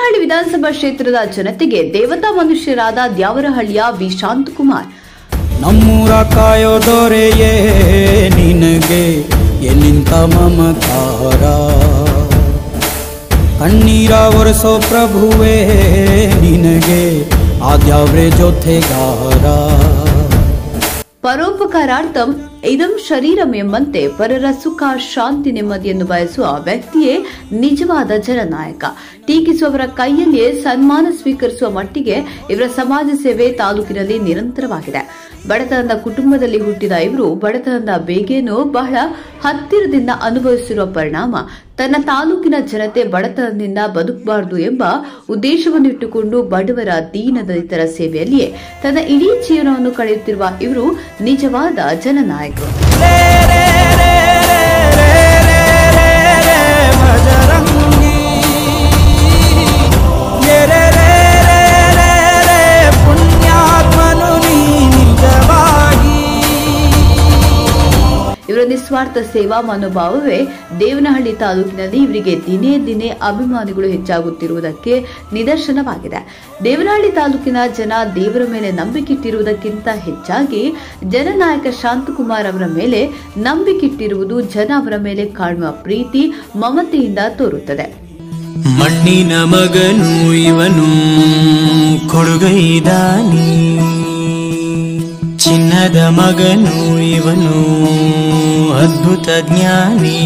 ದೇವನಹಳ್ಳಿ ವಿಧಾನಸಭಾ ಕ್ಷೇತ್ರದ ಜನತೆಗೆ ದೇವತಾ ಮನುಷ್ಯರಾದ ದ್ಯಾವರಹಳ್ಳಿಯ ವಿ ಶಾಂತಕುಮಾರ್ ನಮ್ಮೂರ ಕಾಯೋ ದೊರೆಯೇ ನಿನಗೆ ಎಲ್ಲಿಂತ ಮಮಕಾರ ಕಣ್ಣೀರ ಒರೆಸೋ ಪ್ರಭುವೇ ನಿನಗೆ ಆದ್ಯಾವ್ರೆ ಜೊತೆಗಾರ ಪರೋಪಕಾರಾರ್ಥಂ ಇದಂ ಶರೀರಂ ಎಂಬಂತೆ ಪರರ ಸುಖ ಶಾಂತಿ ನೆಮ್ಮದಿಯನ್ನು ಬಯಸುವ ವ್ಯಕ್ತಿಯೇ ನಿಜವಾದ ಜನನಾಯಕ ಟೀಕಿಸುವವರ ಕೈಯಲ್ಲಿಯೇ ಸನ್ಮಾನ ಸ್ವೀಕರಿಸುವ ಮಟ್ಟಿಗೆ ಇವರ ಸಮಾಜ ಸೇವೆ ತಾಲೂಕಿನಲ್ಲಿ ನಿರಂತರವಾಗಿದೆ ಬಡತನದ ಕುಟುಂಬದಲ್ಲಿ ಹುಟ್ಟಿದ ಇವರು ಬಡತನದ ಬೇಗೆಯನ್ನು ಬಹಳ ಹತ್ತಿರದಿಂದ ಅನುಭವಿಸಿರುವ ಪರಿಣಾಮ ತನ್ನ ತಾಲೂಕಿನ ಜನತೆ ಬಡತನದಿಂದ ಬದುಕಬಾರದು ಎಂಬ ಉದ್ದೇಶವನ್ನು ಇಟ್ಟುಕೊಂಡು ಬಡವರ ದೀನದಲಿತರ ಸೇವೆಯಲ್ಲಿಯೇ ತನ್ನ ಇಡೀ ಜೀವನವನ್ನು ಕಳೆಯುತ್ತಿರುವ ಇವರು ನಿಜವಾದ ಜನನಾಯಕರು ರೇ ರೇ ರೇ ರೇ ರೇ ರೇ ರೇ ಬಜರಂಗಿ ರೇ ರೇ ರೇ ರೇ ರೇ ರೇ ಪುಣ್ಯಾತ್ಮನು ನೀ ನಿಜವಾಗಿ ಇವರ ನಿಸ್ವಾರ್ಥ ಸೇವಾ ಮನೋಭಾವವೇ ದೇವನಹಳ್ಳಿ ತಾಲೂಕಿನಲ್ಲಿ ಇವರಿಗೆ ದಿನೇ ದಿನೇ ಅಭಿಮಾನಿಗಳು ಹೆಚ್ಚಾಗುತ್ತಿರುವುದಕ್ಕೆ ನಿದರ್ಶನವಾಗಿದೆ ದೇವನಹಳ್ಳಿ ತಾಲೂಕಿನ ಜನ ದೇವರ ಮೇಲೆ ನಂಬಿಕಿಟ್ಟಿರುವುದಕ್ಕಿಂತ ಹೆಚ್ಚಾಗಿ ಜನನಾಯಕ ಶಾಂತಕುಮಾರ್ ಅವರ ಮೇಲೆ ನಂಬಿಕಿಟ್ಟಿರುವುದು ಜನ ಅವರ ಮೇಲೆ ಕಾಣುವ ಪ್ರೀತಿ ಮಮತೆಯಿಂದ ತೋರುತ್ತದೆ ಮಣ್ಣಿನ ಮಗನು ಇವನು ಕೊಡುಗೈದಾನಿ ಚಿನ್ನದ ಮಗನು ಇವನು ಅದ್ಭುತ ಜ್ಞಾನಿ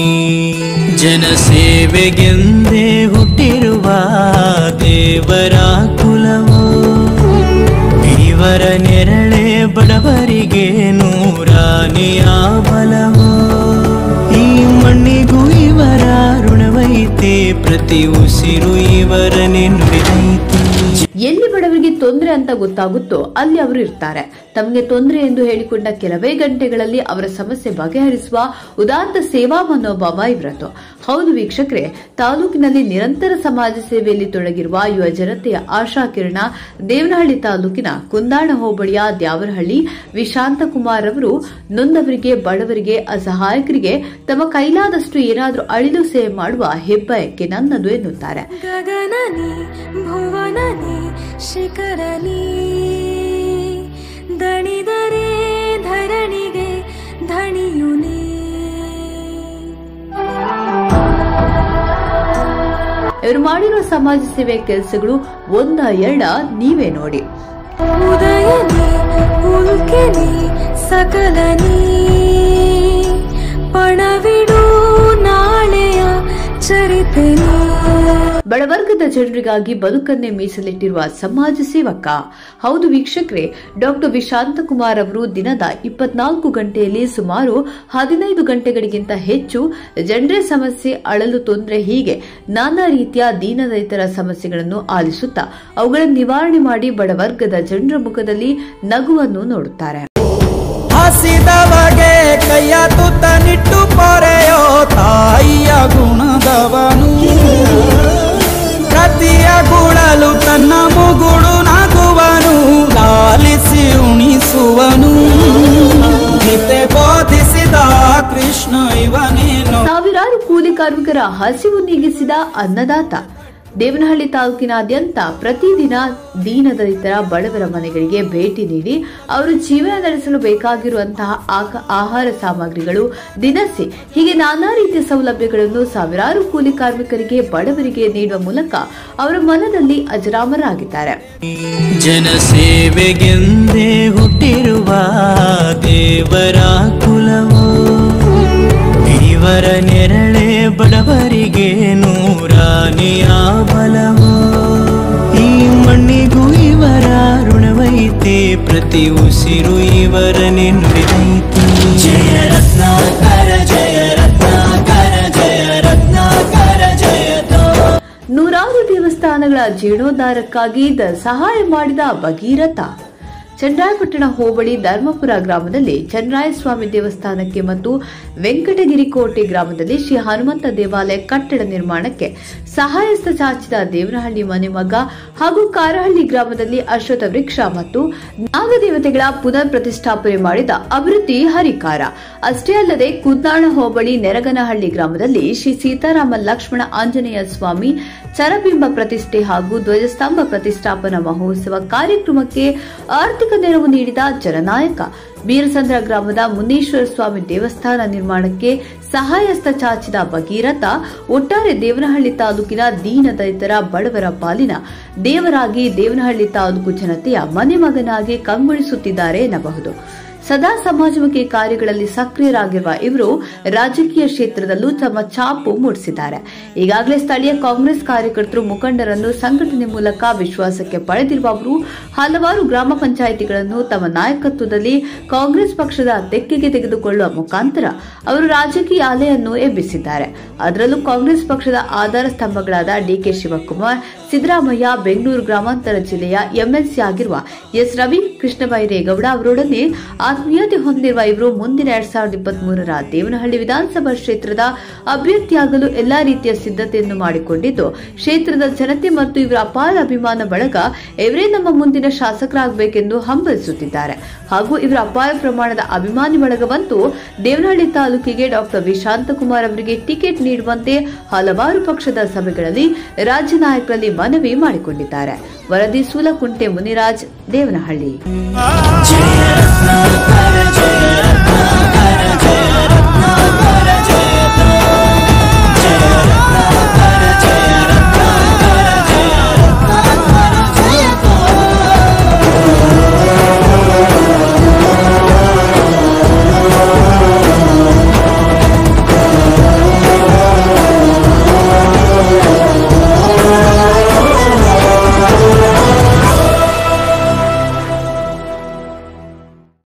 ಜನಸೇವೆಗೆಂದೇ ಹುಟ್ಟಿರುವ ದೇವರ ಕುಲವು ಇವರ ನೆರಳೆ ಬಡವರಿಗೆ ನೂರಾನೆಯ ಬಲವು ಈ ಮಣ್ಣಿಗೂ ಇವರ ಋಣವೈತೆ ಪ್ರತಿ ಉಸಿರು ಇವರನ್ನೇ ನುಡಿದೈತೆ ಎಲ್ಲಿ ಬಡವರಿಗೆ ತೊಂದರೆ ಅಂತ ಗೊತ್ತಾಗುತ್ತೋ ಅಲ್ಲಿ ಅವರು ಇರ್ತಾರೆ ತಮಗೆ ತೊಂದರೆ ಎಂದು ಹೇಳಿಕೊಂಡ ಕೆಲವೇ ಗಂಟೆಗಳಲ್ಲಿ ಅವರ ಸಮಸ್ಯೆ ಬಗೆಹರಿಸುವ ಉದಾತ್ತ ಸೇವಾ ಮನೋಭಾವ ಇವರದ್ದು ಹೌದು ವೀಕ್ಷಕರೇ ತಾಲೂಕಿನಲ್ಲಿ ನಿರಂತರ ಸಮಾಜ ಸೇವೆಯಲ್ಲಿ ತೊಡಗಿರುವ ಯುವ ಜನತೆಯ ಆಶಾ ಕಿರಣ ದೇವನಹಳ್ಳಿ ತಾಲೂಕಿನ ಕುಂದಾಣ ಹೋಬಳಿಯ ದ್ಯಾವರಹಳ್ಳಿ ವಿಶಾಂತಕುಮಾರ್ ಅವರು ನೊಂದವರಿಗೆ ಬಡವರಿಗೆ ಅಸಹಾಯಕರಿಗೆ ತಮ್ಮ ಕೈಲಾದಷ್ಟು ಏನಾದರೂ ಅಳಿಲು ಸೇವೆ ಮಾಡುವ ಹೆಬ್ಬಯಕ್ಕೆ ನನ್ನದು ಎನ್ನುತ್ತಾರೆ ಗಗನನಿ ಭುವನನಿ ಶಿಖರನಿ ದಣಿದರೆ ಧರಣಿಗೆ ಧಣಿಯುನಿ ಇವರು ಮಾಡಿರುವ ಸಮಾಜ ಸೇವೆ ಕೆಲಸಗಳು ಒಂದ ಎರಡ ನೀವೇ ನೋಡಿ ಉದಯನಿ ಉಲ್ಕೆನಿ ಸಕಲನಿ ಪಣವಿಡು ನಾಳೆಯ ಚರಿತೆನಿ ಬಡವರ್ಗದ ಜನರಿಗಾಗಿ ಬದುಕನ್ನೇ ಮೀಸಲಿಟ್ಟಿರುವ ಸಮಾಜ ಸೇವಕ ಹೌದು ವೀಕ್ಷಕರೇ ಡಾಕ್ಟರ್ ವಿಶಾಂತಕುಮಾರ್ ಅವರು ದಿನದ ಇಪ್ಪತ್ನಾಲ್ಕು ಗಂಟೆಯಲ್ಲಿ ಸುಮಾರು ಹದಿನೈದು ಗಂಟೆಗಳಿಗಿಂತ ಹೆಚ್ಚು ಜನರೇ ಸಮಸ್ಯೆ ಅಳಲು ತೊಂದರೆ ಹೀಗೆ ನಾನಾ ರೀತಿಯ ದೀನದಲಿತರ ಸಮಸ್ಯೆಗಳನ್ನು ಆಲಿಸುತ್ತಾ ಅವುಗಳ ನಿವಾರಣೆ ಮಾಡಿ ಬಡವರ್ಗದ ಜನರ ಮುಖದಲ್ಲಿ ನಗುವನ್ನು ನೋಡುತ್ತಾರೆ ಹಸಿದವಗೆ ಕೈಯ ತುತ್ತ ನಿಟ್ಟು ಪೊರೆಯೋ ತಾಯಿಯ ಗುಣದವನು ಪ್ರತಿಯ ಗುಳಲು ತನ್ನ ಮುಗುಳು ನಗುವನು ಲಾಲಿಸಿ ಉಣಿಸುವನು ಗೀತೆ ಬೋಧಿಸಿದ ಕೃಷ್ಣ ಇವನೇನು ಸಾವಿರಾರು ಕೂಲಿ ಕಾರ್ಮಿಕರ ಹಸಿವು ನೀಗಿಸಿದ ಅನ್ನದಾತ ದೇವನಹಳ್ಳಿ ತಾಲೂಕಿನಾದ್ಯಂತ ಪ್ರತಿದಿನ ದೀನದಲಿತರ ಬಡವರ ಮನೆಗಳಿಗೆ ಭೇಟಿ ನೀಡಿ ಅವರು ಜೀವನ ನಡೆಸಲು ಬೇಕಾಗಿರುವಂತಹ ಆಕ- ಆಹಾರ ಸಾಮಗ್ರಿಗಳು ದಿನಸಿ ಹೀಗೆ ನಾನಾ ರೀತಿಯ ಸೌಲಭ್ಯಗಳನ್ನು ಸಾವಿರಾರು ಕೂಲಿ ಕಾರ್ಮಿಕರಿಗೆ ಬಡವರಿಗೆ ನೀಡುವ ಮೂಲಕ ಅವರ ಮನದಲ್ಲಿ ಅಜರಾಮರಾಗಿದ್ದಾರೆ ಜನಸೇವೆಗೆಂದೇ ಹುಟ್ಟಿರುವ ದೇವರ ಕುಲವು ಇವರ ನೆರಳೆ ಬಡವರಿಗೆ ನೂರಾನೆಯ ಬಲವು ಈ ಮಣ್ಣಿಗೂ ಇವರ ಋಣವೈತೆ ಪ್ರತಿ ಉಸಿರು ಇವರನ್ನೇ ನುಡಿದೈತೆ ಜಯ ರತ್ನಾಕರ ಜಯ ರತ್ನಾಕರ ಜಯ ರತ್ನಾಕರ ಜಯತೋ ನೂರಾರು ದೇವಸ್ಥಾನಗಳ ಜೀರ್ಣೋದ್ಧಾರಕ್ಕಾಗಿ ದ ಸಹಾಯ ಮಾಡಿದ ಭಗೀರಥ ಚಂದ್ರಾಯಪಟ್ಟಣ ಹೋಬಳಿ ಧರ್ಮಪುರ ಗ್ರಾಮದಲ್ಲಿ ಚಂದ್ರಾಯಸ್ವಾಮಿ ದೇವಸ್ಥಾನಕ್ಕೆ ಮತ್ತು ವೆಂಕಟಗಿರಿ ಕೋಟೆ ಗ್ರಾಮದಲ್ಲಿ ಶ್ರೀ ಹನುಮಂತ ದೇವಾಲಯ ಕಟ್ಟಡ ನಿರ್ಮಾಣಕ್ಕೆ ಸಹಾಯಸ್ತ ಚಾಚಿದ ದೇವನಹಳ್ಳಿ ಮನೆ ಮಗ ಹಾಗೂ ಕಾರಹಳ್ಳಿ ಗ್ರಾಮದಲ್ಲಿ ಅಶ್ವಥ ವೃಕ್ಷ ಮತ್ತು ನಾಗದೇವತೆಗಳ ಪುನರ್ ಪ್ರತಿಷ್ಠಾಪನೆ ಮಾಡಿದ ಅಭಿವೃದ್ಧಿ ಹರಿಕಾರ ಅಷ್ಟೇ ಅಲ್ಲದೆ ಕುದ್ದಾಣ ಹೋಬಳಿ ನೆರಗನಹಳ್ಳಿ ಗ್ರಾಮದಲ್ಲಿ ಶ್ರೀ ಸೀತಾರಾಮ ಲಕ್ಷ್ಮಣ ಆಂಜನೇಯ ಸ್ವಾಮಿ ಚರಬಿಂಬ ಪ್ರತಿಷ್ಠೆ ಹಾಗೂ ಧ್ವಜಸ್ತಂಭ ಪ್ರತಿಷ್ಠಾಪನಾ ಮಹೋತ್ಸವ ಕಾರ್ಯಕ್ರಮಕ್ಕೆ ಆರ್ಥಿಕ ನೆರವು ನೀಡಿದ ಜನನಾಯಕ ಬೀರಸಂದ್ರ ಗ್ರಾಮದ ಮುನೇಶ್ವರ ಸ್ವಾಮಿ ದೇವಸ್ಥಾನ ನಿರ್ಮಾಣಕ್ಕೆ ಸಹಾಯಸ್ತ ಚಾಚಿದ ಭಗೀರಥ ಒಟ್ಟಾರೆ ದೇವನಹಳ್ಳಿ ತಾಲೂಕಿನ ದೀನ ದಲಿತರ ಬಡವರ ಪಾಲಿನ ದೇವರಾಗಿ ದೇವನಹಳ್ಳಿ ತಾಲೂಕು ಜನತೆಯ ಮನೆ ಮಗನಾಗಿ ಕಂಗೊಳಿಸುತ್ತಿದ್ದಾರೆ ಎನ್ನಬಹುದು ಸದಾ ಸಮಾಜಮುಖಿ ಕಾರ್ಯಗಳಲ್ಲಿ ಸಕ್ರಿಯರಾಗಿರುವ ಇವರು ರಾಜಕೀಯ ಕ್ಷೇತ್ರದಲ್ಲೂ ತಮ್ಮ ಛಾಪು ಮೂಡಿಸಿದ್ದಾರೆ ಈಗಾಗಲೇ ಸ್ಥಳೀಯ ಕಾಂಗ್ರೆಸ್ ಕಾರ್ಯಕರ್ತರು ಮುಖಂಡರನ್ನು ಸಂಘಟನೆ ಮೂಲಕ ವಿಶ್ವಾಸಕ್ಕೆ ಪಡೆದಿರುವ ಅವರು ಹಲವಾರು ಗ್ರಾಮ ಪಂಚಾಯಿತಿಗಳನ್ನು ತಮ್ಮ ನಾಯಕತ್ವದಲ್ಲಿ ಕಾಂಗ್ರೆಸ್ ಪಕ್ಷದ ತೆಕ್ಕೆಗೆ ತೆಗೆದುಕೊಳ್ಳುವ ಮುಖಾಂತರ ಅವರು ರಾಜಕೀಯ ಅಲೆಯನ್ನು ಎಬ್ಬಿಸಿದ್ದಾರೆ ಅದರಲ್ಲೂ ಕಾಂಗ್ರೆಸ್ ಪಕ್ಷದ ಆಧಾರ ಸ್ತಂಭಗಳಾದ ಡಿಕೆ ಶಿವಕುಮಾರ್ ಸಿದ್ದರಾಮಯ್ಯ ಬೆಂಗಳೂರು ಗ್ರಾಮಾಂತರ ಜಿಲ್ಲೆಯ ಎಂಎಲ್ಸಿ ಆಗಿರುವ ಎಸ್ ರವಿ ಕೃಷ್ಣಬೈರೇಗೌಡ ಅವರೊಡನೆ ಆತ್ಮೀಯತೆ ಹೊಂದಿರುವ ಇವರು ಮುಂದಿನ ಎರಡ್ ಸಾವಿರದ ಇಪ್ಪತ್ತ್ ಮೂರರ ದೇವನಹಳ್ಳಿ ವಿಧಾನಸಭಾ ಕ್ಷೇತ್ರದ ಅಭ್ಯರ್ಥಿಯಾಗಲು ಎಲ್ಲಾ ರೀತಿಯ ಸಿದ್ಧತೆಯನ್ನು ಮಾಡಿಕೊಂಡಿದ್ದು ಕ್ಷೇತ್ರದ ಜನತೆ ಮತ್ತು ಇವರ ಅಪಾರ ಅಭಿಮಾನ ಬಳಗ ಇವರೇ ನಮ್ಮ ಮುಂದಿನ ಶಾಸಕರಾಗಬೇಕೆಂದು ಹಂಬಲಿಸುತ್ತಿದ್ದಾರೆ ಹಾಗೂ ಇವರ ಅಪಾರ ಪ್ರಮಾಣದ ಅಭಿಮಾನಿ ಬಳಗವಂತೂ ದೇವನಹಳ್ಳಿ ತಾಲೂಕಿಗೆ ಡಾಕ್ಟರ್ ವಿ ಶಾಂತಕುಮಾರ್ ಅವರಿಗೆ ಟಿಕೆಟ್ ನೀಡುವಂತೆ ಹಲವಾರು ಪಕ್ಷದ ಸಭೆಗಳಲ್ಲಿ ರಾಜ್ಯ ನಾಯಕರಲ್ಲಿ ಮನವಿ ಮಾಡಿಕೊಂಡಿದ್ದಾರೆ ವರದಿ ಸೂಲಕುಂಟೆ ಮುನಿರಾಜ್ ದೇವನಹಳ್ಳಿ ಜಯ ರತ್ನಾಕರ ಜಯ ರತ್ನಾಕರ ಜಯ